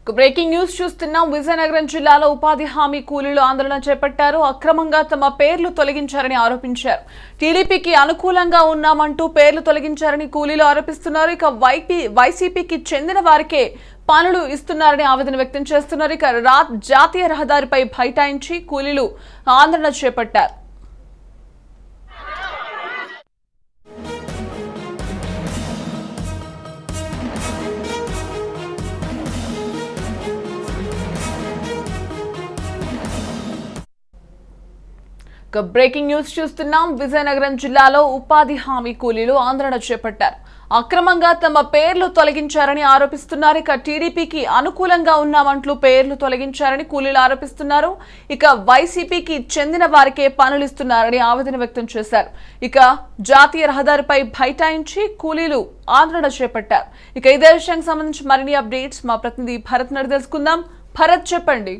Breaking news చూస్తున్నాం విజయనగరం జిల్లాలో ఉపాధి హామీ కూలీలు ఆందోళన చేపట్టారు అక్రమంగా తమ పేర్లు తొలగించారని ఆరోపించారు టీడీపీకి అనుకూలంగా ఉన్నామంటూ పేర్లు తొలగించారని కూలీలు ఆరోపిస్తున్నారు ఇక వైపీ వైసీపీకి చెందిన వారికే పనులు ఇస్తున్నారని ఆవేదన వ్యక్తం చేస్తున్నారు ఇక రా జాతీయ రహదారిపై బైఠాయించి కూలీలు ఆందోళన చేపట్టారు ఇక బ్రేకింగ్ న్యూస్ చూస్తున్నాం విజయనగరం జిల్లాలో ఉపాధి హామీ కూలీలు ఆందోళన చేపట్టారు అక్రమంగా తమ పేర్లు తొలగించారని ఆరోపిస్తున్నారు ఇక టీడీపీకి అనుకూలంగా ఉన్నామంటూ పేర్లు తొలగించారని కూలీలు ఆరోపిస్తున్నారు ఇక వైసీపీకి చెందిన వారికే పనులు ఇస్తున్నారని ఆవేదన వ్యక్తం చేశారు ఇక జాతీయ రహదారిపై బైఠాయించి కూలీలు ఆందోళన చేపట్టారు ఇక ఇదే విషయానికి సంబంధించి మరిన్ని అప్డేట్స్ మా ప్రతినిధి భరత్ నడి తెలుసుకుందాం భరత్ చెప్పండి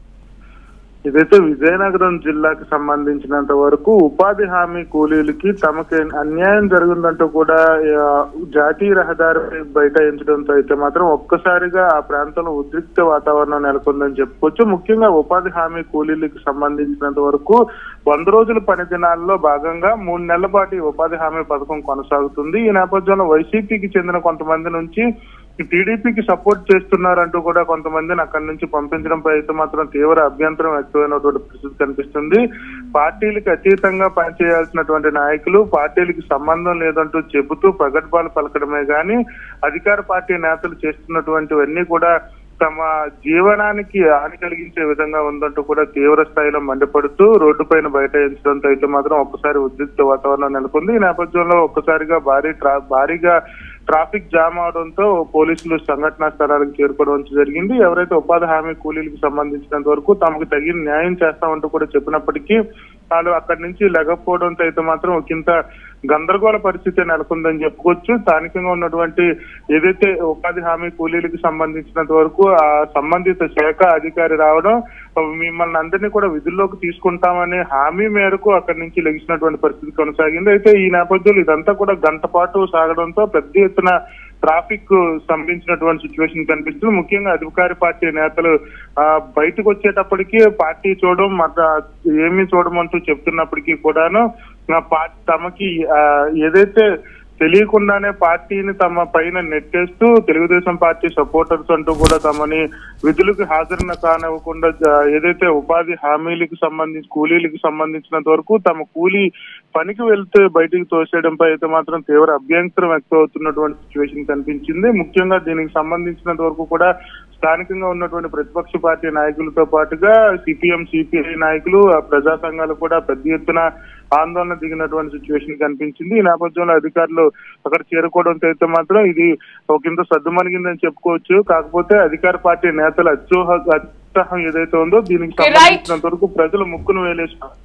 ఇదైతే విజయనగరం జిల్లాకు సంబంధించినంత వరకు ఉపాధి హామీ కూలీలకి తమకి అన్యాయం జరిగిందంటూ కూడా ఆ, జాతీయ రహదారిపై బైఠాయించడంతో అయితే మాత్రం ఒక్కసారిగా ఆ ప్రాంతంలో ఉద్రిక్త వాతావరణం నెలకొందని చెప్పుకోవచ్చు ముఖ్యంగా ఉపాధి హామీ కూలీలకి సంబంధించినంత వరకు వంద రోజుల పని దినాల్లో భాగంగా మూడు నెలల పాటు ఈ ఉపాధి హామీ పథకం కొనసాగుతుంది ఈ నేపథ్యంలో వైసీపీకి చెందిన కొంతమంది నుంచి టీడీపీకి సపోర్ట్ చేస్తున్నారంటూ కూడా కొంతమందిని అక్కడి నుంచి పంపించడంపై అయితే మాత్రం తీవ్ర అభ్యంతరం వ్యక్తమైనటువంటి పరిస్థితి కనిపిస్తుంది పార్టీలకు అతీతంగా పనిచేయాల్సినటువంటి నాయకులు పార్టీలకు సంబంధం లేదంటూ చెబుతూ ప్రగట్భాలు పలకడమే గాని అధికార పార్టీ నేతలు చేస్తున్నటువంటివన్నీ కూడా తమ జీవనానికి హాని కలిగించే విధంగా ఉందంటూ కూడా తీవ్ర స్థాయిలో మండిపడుతూ రోడ్డుపైన బైఠాయించడంతో అయితే మాత్రం ఒక్కసారి ఉద్రిక్త వాతావరణం నెలకొంది ఈ నేపథ్యంలో ఒక్కసారిగా భారీ ట్రా భారీగా ట్రాఫిక్ జామ్ అవడంతో పోలీసులు సంఘటనా స్థలాలకు చేరుకోవడం జరిగింది ఎవరైతే ఉపాధి హామీ కూలీలకు సంబంధించినంత వరకు తమకు తగిన న్యాయం చేస్తామంటూ కూడా చెప్పినప్పటికీ వాళ్ళు అక్కడి నుంచి లెగకపోవడంతో అయితే మాత్రం ఒకంత గందరగోళ పరిస్థితి నెలకొందని చెప్పుకోవచ్చు స్థానికంగా ఉన్నటువంటి ఏదైతే ఉపాధి హామీ కూలీలకు సంబంధించినంత వరకు ఆ సంబంధిత శాఖ అధికారి రావడం మిమ్మల్ని అందరినీ కూడా విధుల్లోకి తీసుకుంటామనే హామీ మేరకు అక్కడి నుంచి లెగిసినటువంటి పరిస్థితి కొనసాగింది అయితే ఈ నేపథ్యంలో ఇదంతా కూడా గంట పాటు సాగడంతో పెద్ద ఎత్తున ట్రాఫిక్ సంబంధించినటువంటి సిచ్యువేషన్ కనిపిస్తుంది ముఖ్యంగా అధికార పార్టీ నేతలు ఆ, బయటకు వచ్చేటప్పటికి పార్టీ చూడడం మత ఏమీ చూడమంటూ చెప్తున్నప్పటికీ కూడాను ఆ, పార్టీ తమకి ఆ, ఏదైతే తెలియకుండానే పార్టీని తమ పైన నెట్టేస్తూ తెలుగుదేశం పార్టీ సపోర్టర్స్ అంటూ కూడా తమని విధులకు హాజరున కానివ్వకుండా జ- ఏదైతే ఉపాధి హామీలకు సంబంధించి కూలీలకు సంబంధించినంత వరకు తమ కూలీ పనికి వెళ్తే బయటికి తోసేయడంపై అయితే మాత్రం తీవ్ర అభ్యంతరం వ్యక్తం అవుతున్నటువంటి సిచ్యువేషన్ కనిపించింది ముఖ్యంగా దీనికి సంబంధించినంత వరకు కూడా స్థానికంగా ఉన్నటువంటి ప్రతిపక్ష పార్టీ నాయకులతో పాటుగా సిపిఎం సిపిఐ నాయకులు ఆ ప్రజా సంఘాలు కూడా పెద్ద ఎత్తున ఆందోళన దిగినటువంటి సిచ్యువేషన్ కనిపించింది ఈ నేపథ్యంలో అధికారులు అక్కడ చేరుకోవడంతో అయితే మాత్రం ఇది ఒకంత సద్దుమణిగిందని చెప్పుకోవచ్చు కాకపోతే అధికార పార్టీ నేతల అత్యోహ అత్యుత్సాహం ఏదైతే ఉందో దీనికి Okay, right. సంబంధించినంత వరకు ప్రజలు ముక్కును వేలేస్తున్నారు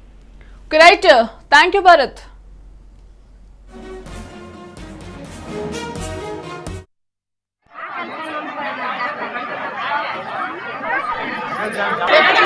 right thank you Bharat Thank